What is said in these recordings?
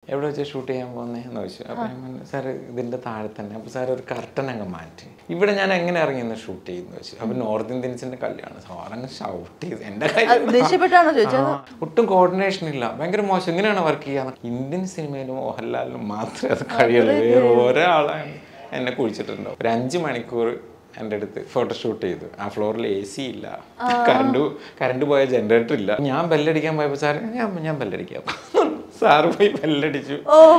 എവിടെ വെച്ച് ഷൂട്ട് ചെയ്യാൻ പോകുന്നതെന്ന് ചോദിച്ചു അപ്പോൾ ഞാൻ പറഞ്ഞു സാർ ഇതിൻ്റെ താഴെ തന്നെ അപ്പോൾ സാർ ഒരു കർട്ടൻ അങ്ങ് മാറ്റി ഇവിടെ ഞാൻ എങ്ങനെ ഇറങ്ങി ഇന്ന് ഷൂട്ട് ചെയ്യുന്നു ചോദിച്ചു അപ്പോൾ നോർത്ത് ഇന്ത്യൻസിൻ്റെ കല്യാണം സാറങ്ങ് ഷൗട്ട് ചെയ്ത് എൻ്റെ കാര്യം ദേഷ്യപ്പെട്ടാണോ ചോദിച്ചത് ആ, ഒട്ടും കോർഡിനേഷൻ ഇല്ല ഭയങ്കര മോശം ഇങ്ങനെയാണ് വർക്ക് ചെയ്യാന്ന് ഇന്ത്യൻ സിനിമയിലും മോഹൻലാലിനും മാത്രമേ അത് കഴിയുള്ളൂ വേറെ ഒരാളാണ് എന്നെ കുഴിച്ചിട്ടുണ്ടോ ഒരു അഞ്ച് മണിക്കൂർ എൻ്റെ അടുത്ത് ഫോട്ടോഷൂട്ട് ചെയ്തു ആ ഫ്ലോറിൽ എ സി ഇല്ല കറണ്ട് കറണ്ട് പോയ ജനറേറ്റർ ഇല്ല ഞാൻ ബെല്ലടിക്കാൻ പോയപ്പോൾ സാർ ഞാൻ ഞാൻ ബെല്ലടിക്കാം സാറ് പോയി ബെല്ലടിച്ചു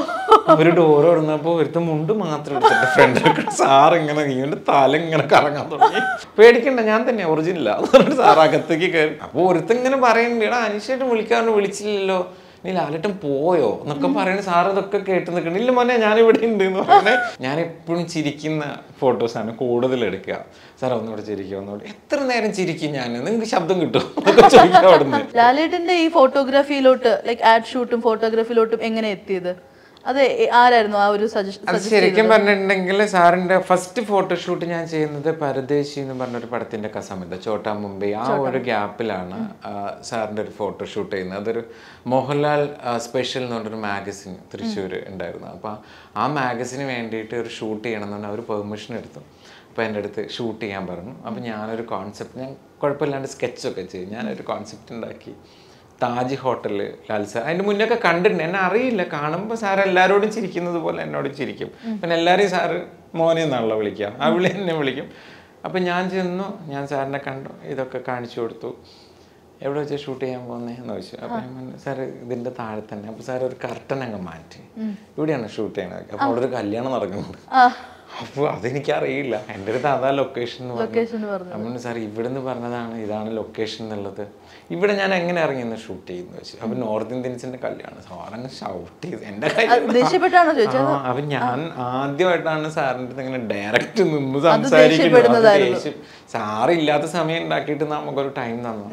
ഒരു ഡോർ തുറന്നപ്പോൾ ഒരുത്ത മുണ്ട് മാത്രം എടുത്തിട്ട് ഫ്രണ്ട് സാർ ഇങ്ങനെ ഇവന്റെ തല ഇങ്ങനെ കറങ്ങാൻ തുടങ്ങി പേടിക്കണ്ട ഞാൻ തന്നെ ഒറിജിനല്ല പറഞ്ഞിട്ട് സാർ അകത്തേക്ക് കയറി അപ്പോൾ ഒരുത്ത ഇങ്ങനെ പറയുന്നുണ്ട് എടാ അനിഷേട്ടൻ വിളിക്കാറുണ്ട് വിളിച്ചില്ലല്ലോ നീ ലാലേട്ടൻ പോയോ എന്നൊക്കെ പറയുന്നത് സാർ ഇതൊക്കെ കേട്ട് നിൽക്കണം ഇല്ല മോനെ ഞാൻ ഇവിടെ ഉണ്ട് എന്ന് പറയുന്നത് ഞാൻ എപ്പോഴും ചിരിക്കുന്ന ഫോട്ടോസാണ് കൂടുതൽ എടുക്കുക സാർ ഒന്നുകൂടെ ചിരിക്കുക ഒന്നുകൂടെ എത്ര നേരം ചിരിക്കും ഞാൻ നിങ്ങൾക്ക് ശബ്ദം കിട്ടും എന്നൊക്കെ ചോദിക്കാം അവിടുന്ന് ലാലേട്ടന്റെ ഈ ഫോട്ടോഗ്രാഫിയിലോട്ട് ലൈക്ക് ആഡ് ഷൂട്ടും ഫോട്ടോഗ്രാഫിയിലോട്ടും എങ്ങനെ എത്തിയത് അത് എ- ആരായിരുന്നു ആ ഒരു സജഷൻ അത് ശരിക്കും പറഞ്ഞിട്ടുണ്ടെങ്കിൽ സാറിന്റെ ഫസ്റ്റ് ഫോട്ടോഷൂട്ട് ഞാൻ ചെയ്യുന്നത് പരദേശി എന്ന് പറഞ്ഞൊരു പടത്തിന്റെ കസമിത ചോട്ടാ മുംബൈ ആ ഒരു ഗ്യാപ്പിലാണ് ആ, സാറിന്റെ ഒരു ഫോട്ടോഷൂട്ട് ചെയ്യുന്നത് അതൊരു മോഹൻലാൽ സ്പെഷ്യൽ എന്ന് പറഞ്ഞൊരു മാഗസിൻ തൃശ്ശൂർ ഉണ്ടായിരുന്നു അപ്പോൾ ആ മാഗസിന് വേണ്ടിയിട്ട് ഒരു ഷൂട്ട് ചെയ്യണം എന്ന് പറഞ്ഞാൽ അവർ പെർമിഷൻ എടുത്തു അപ്പോൾ എൻ്റെ അടുത്ത് ഷൂട്ട് ചെയ്യാൻ പറഞ്ഞു അപ്പോൾ ഞാനൊരു കോൺസെപ്റ്റ് ഞാൻ കുഴപ്പമില്ലാണ്ട് സ്കെച്ചൊക്കെ ചെയ്യും ഞാനൊരു കോൺസെപ്റ്റ് ഉണ്ടാക്കി താജ് ഹോട്ടലിൽ ലാൽ സാർ അതിന്റെ മുന്നൊക്കെ കണ്ടിട്ടുണ്ട് എന്നെ അറിയില്ല കാണുമ്പോൾ സാർ എല്ലാവരോടും ചിരിക്കുന്നത് പോലെ എന്നോടും ചിരിക്കും പിന്നെ എല്ലാവരെയും സാറ് മോനെ എന്നാണല്ലോ വിളിക്കുക ആ വിളി എന്നെ വിളിക്കും അപ്പം ഞാൻ ചെന്നു ഞാൻ സാറിനെ കണ്ടു ഇതൊക്കെ കാണിച്ചു കൊടുത്തു എവിടെ വെച്ച് ഷൂട്ട് ചെയ്യാൻ പോകുന്നേ എന്ന് ചോദിച്ചു അപ്പം ഞാൻ പറഞ്ഞു സാർ ഇതിൻ്റെ താഴെ തന്നെ അപ്പോൾ സാർ ഒരു കർട്ടൻ അങ്ങ് മാറ്റി ഇവിടെയാണ് ഷൂട്ട് ചെയ്യണത് അപ്പോൾ അവിടെ ഒരു കല്യാണം നടക്കുന്നുണ്ട് ആ അപ്പോൾ അതെനിക്കറിയില്ല എൻ്റെ അടുത്ത് അതാ ലൊക്കേഷൻ എന്ന് പറഞ്ഞു ലൊക്കേഷൻ പറഞ്ഞു അമ്മ സാർ ഇവിടുന്ന് പറഞ്ഞതാണ് ഇതാണ് ലൊക്കേഷൻ എന്നുള്ളത് ഇവിടെ ഞാൻ എങ്ങനെ ഇറങ്ങി ഇന്ന് ഷൂട്ട് ചെയ്യുന്നു വെച്ചു അപ്പൊ നോർത്ത് ഇന്ത്യൻസിന്റെ കല്യാണം സാറങ്ങ് ഷൗട്ട് ചെയ്ത് എന്റെ കാര്യം ദേഷ്യപ്പെട്ടാണോ ചോദിച്ചത് ആ, അപ്പൊ ഞാൻ ആദ്യമായിട്ടാണ് സാറിന്റെ അടുത്ത് ഇങ്ങനെ ഡയറക്റ്റ് നിന്ന് സംസാരിക്കുന്നത് ദേഷ്യപ്പെടുന്നതായിരുന്നു. അത് ദേഷ്യം. സാറ് ഇല്ലാത്ത സമയം ഉണ്ടാക്കിയിട്ട് നമുക്കൊരു ടൈം തന്നു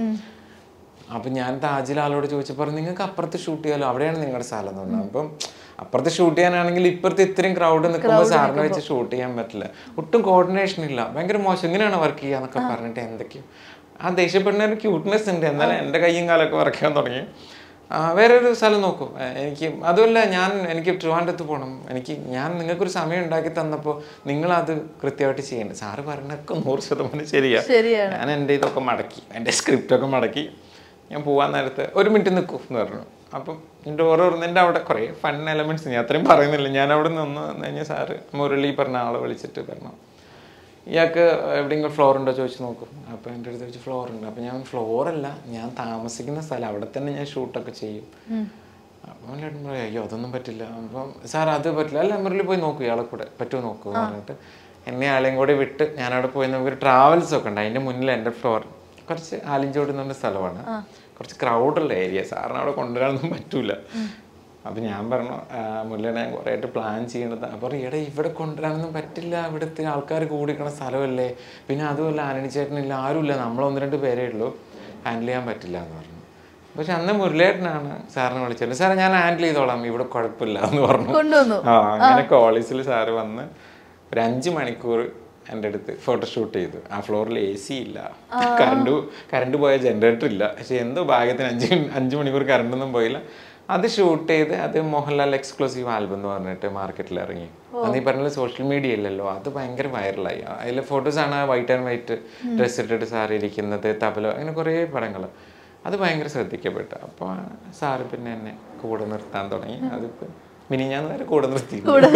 അപ്പൊ ഞാൻ താജിൽ ആളോട് ചോദിച്ചപ്പോൾ നിങ്ങൾക്ക് അപ്പുറത്ത് ഷൂട്ട് ചെയ്യാലോ അവിടെയാണ് നിങ്ങളുടെ സ്ഥലം എന്ന് പറഞ്ഞു അപ്പം അപ്പുറത്ത് ഷൂട്ട് ചെയ്യാനാണെങ്കിൽ ഇപ്പുറത്ത് ഇത്രയും ക്രൗഡ് നിൽക്കുമ്പോൾ സാറിനെ വെച്ച് ഷൂട്ട് ചെയ്യാൻ പറ്റില്ല ഒട്ടും കോർഡിനേഷൻ ഇല്ല ഭയങ്കര മോശം ഇങ്ങനെയാണ് വർക്ക് ചെയ്യാന്നൊക്കെ പറഞ്ഞിട്ട് എന്തൊക്കെയോ ആ ദേഷ്യപ്പെടുന്ന ഒരു ക്യൂട്ട്നെസ് ഉണ്ട് എന്നാലും എൻ്റെ കയ്യും കാലൊക്കെ വറക്കാൻ തുടങ്ങി ആ, വേറൊരു സ്ഥലം നോക്കൂ ഏ, എനിക്ക് അതുമല്ല ഞാൻ എനിക്ക് ട്രിവാൻഡ്രത്ത് പോകണം എനിക്ക് ഞാൻ നിങ്ങൾക്കൊരു സമയം ഉണ്ടാക്കി തന്നപ്പോൾ നിങ്ങളത് കൃത്യമായിട്ട് ചെയ്യണ്ട സാറ് പറഞ്ഞൊക്കെ നൂറ് ശതമാനം ശരിയാ ശരിയാണ് ഞാൻ എൻ്റെ ഇതൊക്കെ മടക്കി എൻ്റെ സ്ക്രിപ്റ്റൊക്കെ മടക്കി ഞാൻ പോവാൻ നേരത്ത് ഒരു മിനിറ്റ് നിൽക്കൂ എന്ന് പറഞ്ഞു അപ്പം എൻ്റെ ഓരോ എൻ്റെ അവിടെ കുറേ ഫൺ എലമെൻറ്റ്സ് ഞാൻ അത്രയും പറയുന്നില്ല ഞാൻ അവിടെ നിന്ന് വന്നു കഴിഞ്ഞാൽ സാറ് മുരളി പറഞ്ഞ ആളെ വിളിച്ചിട്ട് പറഞ്ഞു ഇയാൾക്ക് എവിടെയെങ്കിലും ഫ്ലോർ ഉണ്ടോ ചോദിച്ചു നോക്കും അപ്പോൾ എൻ്റെ അടുത്ത് ചോദിച്ചു ഫ്ലോർ ഉണ്ട് അപ്പോൾ ഞാൻ ഫ്ലോർ അല്ല ഞാൻ താമസിക്കുന്ന സ്ഥലം അവിടെ തന്നെ ഞാൻ ഷൂട്ടൊക്കെ ചെയ്യും അപ്പം എല്ലാവരും പറയും അയ്യോ അതൊന്നും പറ്റില്ല അപ്പം സാർ അത് പറ്റില്ല അല്ല മുരളി പോയി നോക്കൂ ഇയാളെ കൂടെ പറ്റുമോ നോക്കൂ എന്ന് പറഞ്ഞിട്ട് എന്നെ ആളെയും കൂടെ വിട്ട് ഞാനവിടെ പോയി നമുക്കൊരു ട്രാവൽസ് ഒക്കെ ഉണ്ട് അതിൻ്റെ മുന്നിൽ എൻ്റെ ഫ്ലോർ കുറച്ച് ആലിഞ്ചോട് എന്ന് പറഞ്ഞ സ്ഥലമാണ് കുറച്ച് ക്രൗഡുള്ള ഏരിയ സാറിന് അവിടെ കൊണ്ടുവരാനൊന്നും പറ്റൂല അപ്പം ഞാൻ പറഞ്ഞു ആ, മുരളിനെ ഞാൻ കുറേ ആയിട്ട് പ്ലാൻ ചെയ്യേണ്ടത് അപ്പോൾ ഈടെ ഇവിടെ കൊണ്ടുവരാനൊന്നും പറ്റില്ല ഇവിടുത്തെ ആൾക്കാർ കൂടിക്കണ സ്ഥലമല്ലേ പിന്നെ അതുമല്ല ആനണി ചേട്ടനില്ല ആരുമില്ല നമ്മൾ ഒന്ന് രണ്ട് പേരേ ഉള്ളൂ ഹാൻഡിൽ ചെയ്യാൻ പറ്റില്ല എന്ന് പറഞ്ഞു പക്ഷെ അന്ന് മുരളിയേട്ടനാണ് സാറിനെ വിളിച്ചത് സാറേ ഞാൻ ഹാൻഡിൽ ചെയ്തോളാം ഇവിടെ കുഴപ്പമില്ല എന്ന് പറഞ്ഞു കൊണ്ടുവന്നു ആ അങ്ങനെ കോളേജിൽ സാറ് വന്ന് ഒരു അഞ്ച് മണിക്കൂർ എൻ്റെ അടുത്ത് ഫോട്ടോഷൂട്ട് ചെയ്തു ആ ഫ്ലോറിൽ എ സി ഇല്ല കറണ്ട് കറണ്ട് പോയ ജനറേറ്റർ ഇല്ല പക്ഷെ എന്തോ ഭാഗ്യത്തിന് അഞ്ച് മിനി- അഞ്ച് മണിക്കൂർ കറണ്ടൊന്നും പോയില്ല അത് ഷൂട്ട് ചെയ്ത് അത് മോഹൻലാൽ എക്സ്ക്ലൂസീവ് ആൽബം എന്ന് പറഞ്ഞിട്ട് മാർക്കറ്റിൽ ഇറങ്ങി അന്ന് ഈ പറഞ്ഞ സോഷ്യൽ മീഡിയ ഇല്ലല്ലോ അത് ഭയങ്കര വൈറലായി അതിലെ ഫോട്ടോസാണ് വൈറ്റ് ആൻഡ് വൈറ്റ് ഡ്രസ് ഇട്ടിട്ട് സാർ ഇരിക്കുന്നത് തബല അങ്ങനെ കുറേ പടങ്ങൾ അത് ഭയങ്കര ശ്രദ്ധിക്കപ്പെട്ടു അപ്പോൾ സാറ് പിന്നെ എന്നെ കൂടെ നിർത്താൻ തുടങ്ങി അതിപ്പോൾ മിനിഞ്ഞാന്ന് വരെ കൂടെ നിർത്തി കൂടെ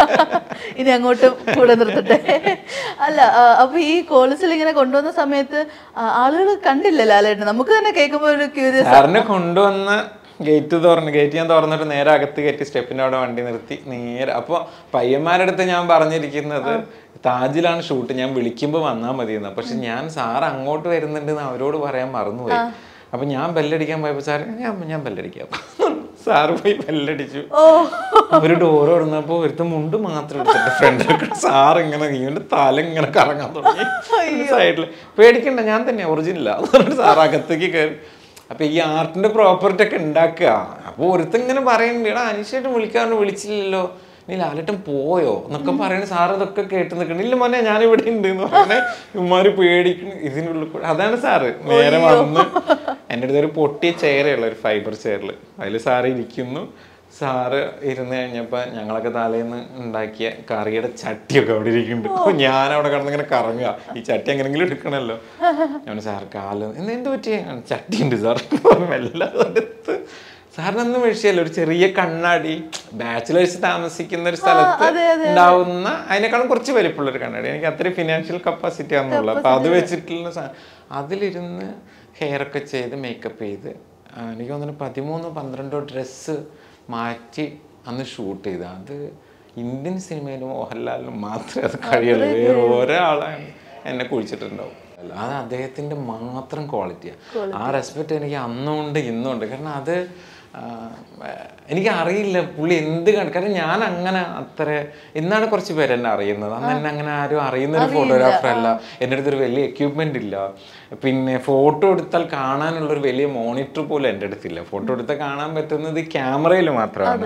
ഇനി അങ്ങോട്ടും കൂടെ നിർത്തട്ടെ അല്ല ആ, അപ്പൊ ഈ കോളേജിൽ ഇങ്ങനെ കൊണ്ടുവന്ന സമയത്ത് ആളുകൾ കണ്ടില്ല ലാലേട്ടൻ നമുക്ക് തന്നെ കേൾക്കുമ്പോൾ ഒരു ക്യൂരിയസ് സാറിനെ കൊണ്ടുവന്ന് ഗേറ്റ് തുറന്ന് ഗേറ്റ് ഞാൻ തുറന്നിട്ട് നേരെ അകത്ത് കയറ്റി സ്റ്റെപ്പിന്റെ അവിടെ വണ്ടി നിർത്തി നേരെ അപ്പോൾ പയ്യന്മാരുടെ അടുത്ത് ഞാൻ പറഞ്ഞിരിക്കുന്നത് താജിലാണ് ഷൂട്ട് ഞാൻ വിളിക്കുമ്പോൾ വന്നാൽ മതി എന്ന് പക്ഷെ ഞാൻ സാർ അങ്ങോട്ട് വരുന്നുണ്ടെന്ന് അവരോട് പറയാൻ മറന്നുപോയി അപ്പൊ ഞാൻ ബെല്ലടിക്കാൻ പോയപ്പോൾ സാർ ഞാൻ ഞാൻ ബെല്ലടിക്കാം സാറ് പോയി ബെല്ലടിച്ചു ഓ ഒരു ഡോർ തുറന്നപ്പോ ഒരുത്ത മുണ്ട് മാത്രം എടുത്തിട്ട് ഫ്രണ്ട് സാർ ഇങ്ങനെ ഇവന്റെ തല ഇങ്ങനെ കറങ്ങാൻ തുടങ്ങി സൈഡിൽ പേടിക്കണ്ട ഞാൻ തന്നെ ഒറിജിനല്ല പറഞ്ഞിട്ട് സാർ അകത്തേക്ക് കയറി അപ്പൊ ഈ ആർട്ടിന്റെ പ്രോപ്പർട്ടി ഒക്കെ ഉണ്ടാക്കുക അപ്പൊ ഒരുത്ത ഇങ്ങനെ പറയുന്നുണ്ട് എടാ അനിഷേട്ടൻ വിളിക്കാറുണ്ട് വിളിച്ചില്ലല്ലോ നീ ലാലേട്ടൻ പോയോ എന്നൊക്കെ പറയണ സാർ ഇതൊക്കെ കേട്ട് നിൽക്കണം ഇല്ല മോനെ ഞാൻ ഇവിടെ ഉണ്ട് എന്ന് പറയണേ ഇവന്മാര് പേടിക്കണം ഇതിനുള്ളിൽ കൂടെ അതാണ് സാറ് നേരെ വന്ന് എൻ്റെ അടുത്ത് ഒരു പൊട്ടിയ ചെയറേ ഉള്ള ഒരു ഫൈബർ ചെയറിൽ അതിൽ സാറ് ഇരിക്കുന്നു സാറ് ഇരുന്ന് കഴിഞ്ഞപ്പോൾ ഞങ്ങളൊക്കെ തലേന്ന് ഉണ്ടാക്കിയ കറിയുടെ ചട്ടിയൊക്കെ അവിടെ ഇരിക്കുന്നുണ്ട് അപ്പൊ ഞാൻ അവിടെ കിടന്നിങ്ങനെ കറങ്ങുക ഈ ചട്ടി എങ്ങനെങ്കിലും എടുക്കണമല്ലോ ഞാൻ സാർ കാല് ഇന്ന് എന്ത് പറ്റിയ ചട്ടി ഉണ്ട് സാർ എല്ലാം എടുത്ത് സാറിനൊന്നും വിഷയമല്ല ഒരു ചെറിയ കണ്ണാടി ബാച്ചിലേഴ്സ് താമസിക്കുന്ന ഒരു സ്ഥലത്ത് ഉണ്ടാവുന്ന അതിനേക്കാളും കുറച്ച് വലിപ്പമുള്ള ഒരു കണ്ണാടി എനിക്ക് അത്രയും ഫിനാൻഷ്യൽ കപ്പാസിറ്റി ആണെന്നുള്ളു അപ്പൊ അത് വെച്ചിട്ടുള്ള സാ- അതിലിരുന്ന് ഹെയർ ഒക്കെ ചെയ്ത് മേക്കപ്പ് ചെയ്ത് ആ, എനിക്ക് തോന്നുന്നു പതിമൂന്നോ പന്ത്രണ്ടോ ഡ്രസ്സ് മാറ്റി അന്ന് ഷൂട്ട് ചെയ്ത അത് ഇന്ത്യൻ സിനിമയിലും മോഹൻലാലിനും മാത്രമേ അത് കഴിയുള്ളൂ വേറെ ഒരാളാണ് എന്നെ കുഴിച്ചിട്ടുണ്ടാവും അത് അദ്ദേഹത്തിന്റെ മാത്രം ക്വാളിറ്റിയാണ് ആ റെസ്പെക്ട് എനിക്ക് അന്നുണ്ട് ഇന്നുണ്ട് കാരണം അത് ആ, എനിക്ക് അറിയില്ല പുള്ളി എന്ത് കണ്ട് കാരണം ഞാൻ അങ്ങനെ അത്ര ഇന്നാണ് കുറച്ച് പേര് എന്നെ അറിയുന്നത് അന്ന് എന്നെ അങ്ങനെ ആരും അറിയുന്ന ഒരു ഫോട്ടോഗ്രാഫർ അല്ല എൻ്റെ അടുത്തൊരു വലിയ എക്യുപ്മെന്റ് ഇല്ല പിന്നെ ഫോട്ടോ എടുത്താൽ കാണാനുള്ള ഒരു വലിയ മോണിറ്റർ പോലും എൻ്റെ അടുത്തില്ല ഫോട്ടോ എടുത്താൽ കാണാൻ പറ്റുന്നത് ക്യാമറയിൽ മാത്രമാണ്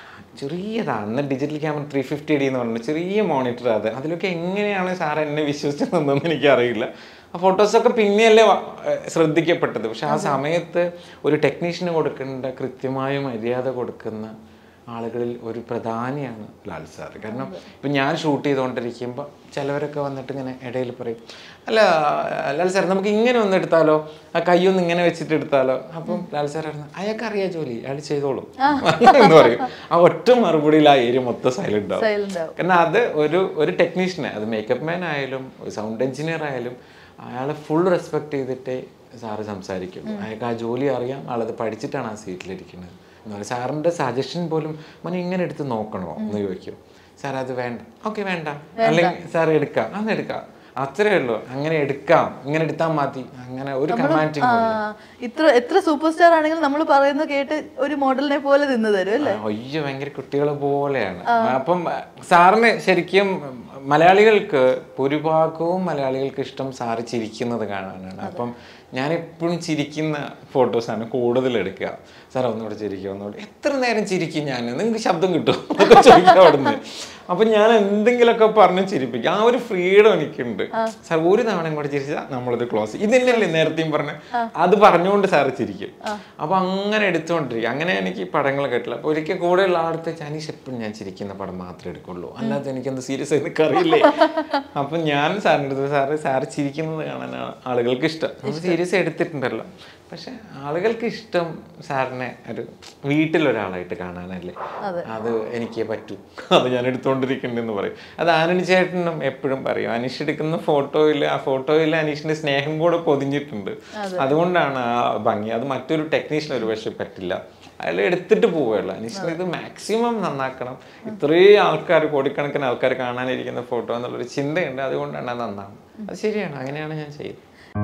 ചെറിയതാ അന്ന് digital camera three fifty D എന്ന് പറഞ്ഞിട്ട് ചെറിയ മോണിറ്റർ അത് അതിലൊക്കെ എങ്ങനെയാണ് സാർ എന്നെ വിശ്വസിച്ചതെന്നൊന്നും എനിക്കറിയില്ല ആ ഫോട്ടോസൊക്കെ പിന്നെയല്ലേ വ- ഏഹ് ശ്രദ്ധിക്കപ്പെട്ടത് പക്ഷെ ആ സമയത്ത് ഒരു ടെക്നീഷ്യന് കൊടുക്കേണ്ട കൃത്യമായ മര്യാദ കൊടുക്കുന്ന ആളുകളിൽ ഒരു പ്രധാനിയാണ് ലാൽ സാർ കാരണം ഇപ്പം ഞാൻ ഷൂട്ട് ചെയ്തുകൊണ്ടിരിക്കുമ്പോൾ ചിലവരൊക്കെ വന്നിട്ട് ഇങ്ങനെ ഇടയിൽ പറയും അല്ല ലാൽ സാർ നമുക്ക് ഇങ്ങനെ ഒന്ന് എടുത്താലോ ആ കൈയൊന്ന് ഇങ്ങനെ വെച്ചിട്ട് എടുത്താലോ അപ്പം ലാൽ സാർ പറഞ്ഞു അയാൾക്ക് അറിയാം ജോലി അയാൾ ചെയ്തോളും എന്ന് പറയും ആ ഒറ്റ മറുപടിയിൽ ആ ഏരിയ മൊത്തം സൈലന്റ് ആവും സൈലന്റ് ആവും കാരണം അത് ഒരു ഒരു ടെക്നീഷ്യനെ അത് മേക്കപ്പ് മാൻ ആയാലും ഒരു സൗണ്ട് എഞ്ചിനീയർ ആയാലും അയാളെ ഫുൾ റെസ്പെക്ട് ചെയ്തിട്ടേ സാറ് സംസാരിക്കും അയാൾക്ക് ആ ജോലി അറിയാം ആളത് പഠിച്ചിട്ടാണ് ആ സീറ്റിലിരിക്കുന്നത് എന്ന് പറയും സാറിൻ്റെ സജഷൻ പോലും മോനെ ഇങ്ങനെ എടുത്ത് നോക്കണോ എന്ന് ചോദിക്കും സാർ അത് വേണ്ട ഓക്കെ വേണ്ട അല്ലെങ്കിൽ സാർ എടുക്കാം അന്ന് എടുക്കാം അത്രേ ഉള്ളൂ അങ്ങനെ എടുക്കാം ഇങ്ങനെ എടുത്താൽ മതി അങ്ങനെ ഒരു കമാൻഡിങ് ആ, ഇത്ര എത്ര സൂപ്പർ സ്റ്റാർ ആണെങ്കിലും നമ്മൾ പറയുന്നത് കേട്ട് ഒരു മോഡലിനെ പോലെ നിന്ന് തരും അല്ലേ അയ്യോ ഭയങ്കര കുട്ടികളെ പോലെയാണ് അപ്പം സാറിന് ശരിക്കും മലയാളികൾക്ക് ഭൂരിഭാഗവും മലയാളികൾക്ക് ഇഷ്ടം സാറ് ചിരിക്കുന്നത് കാണാനാണ് അപ്പം ഞാൻ എപ്പോഴും ചിരിക്കുന്ന ഫോട്ടോസാണ് കൂടുതൽ എടുക്കുക സാർ ഒന്നുകൂടെ ചിരിക്കുക ഒന്നുകൂടെ എത്ര നേരം ചിരിക്കും ഞാൻ നിങ്ങൾക്ക് ശബ്ദം കിട്ടും എന്നൊക്കെ ചോദിക്കാം അവിടുന്ന് അപ്പം ഞാൻ എന്തെങ്കിലുമൊക്കെ പറഞ്ഞ് ചിരിപ്പിക്കും ആ ഒരു ഫ്രീഡം എനിക്കുണ്ട് സാർ ഒരു തവണ ഇങ്ങോട്ട് ചിരിച്ചാൽ നമ്മളത് ക്ലോസ് ഇതന്നെയല്ലേ നേരത്തെയും പറഞ്ഞ് അത് പറഞ്ഞുകൊണ്ട് സാറ് ചിരിക്കും അപ്പൊ അങ്ങനെ എടുത്തുകൊണ്ടിരിക്കും അങ്ങനെ എനിക്ക് പടങ്ങൾ കേട്ടില്ല അപ്പൊ ഒരിക്കൽ കൂടെയുള്ള ആളടുത്ത് ചനീഷ് എപ്പോഴും ഞാൻ ചിരിക്കുന്ന പടം മാത്രമേ എടുക്കുള്ളൂ അല്ലാതെ എനിക്കെന്ത് സീരിയസ് ആയി നിൽക്കറിയില്ലേ അപ്പൊ ഞാൻ സാറിൻ്റെ അടുത്ത് സാറ് സാറ് ചിരിക്കുന്നത് കാണാൻ ആ- ആളുകൾക്ക് ഇഷ്ടം നമ്മൾ സീരിയസ് എടുത്തിട്ടുണ്ടല്ലോ പക്ഷെ ആളുകൾക്ക് ഇഷ്ടം സാറിനെ ഒരു വീട്ടിലൊരാളായിട്ട് കാണാനല്ലേ അത് എനിക്ക് പറ്റൂ അത് ഞാൻ എടുത്തുകൊണ്ടിരിക്കുന്നുണ്ടെന്ന് പറയും അത് ആനണി ചേട്ടനും എപ്പോഴും പറയും അനീഷ് എടുക്കുന്ന ഫോട്ടോയിൽ ആ ഫോട്ടോയിൽ അനീഷിന്റെ സ്നേഹം കൂടെ പൊതിഞ്ഞിട്ടുണ്ട് അതുകൊണ്ടാണ് ആ ഭംഗി അത് മറ്റൊരു ടെക്നീഷ്യൻ ഒരു പക്ഷെ പറ്റില്ല അയാൾ എടുത്തിട്ട് പോവുകയുള്ളൂ അനീഷിന് ഇത് മാക്സിമം നന്നാക്കണം ഇത്രയും ആൾക്കാർ കോടിക്കണക്കിന് ആൾക്കാർ കാണാനിരിക്കുന്ന ഫോട്ടോ എന്നുള്ളൊരു ചിന്തയുണ്ട് അതുകൊണ്ടാണ് അത് നന്നാവും അത് ശരിയാണ് അങ്ങനെയാണ് ഞാൻ ചെയ്യുന്നത്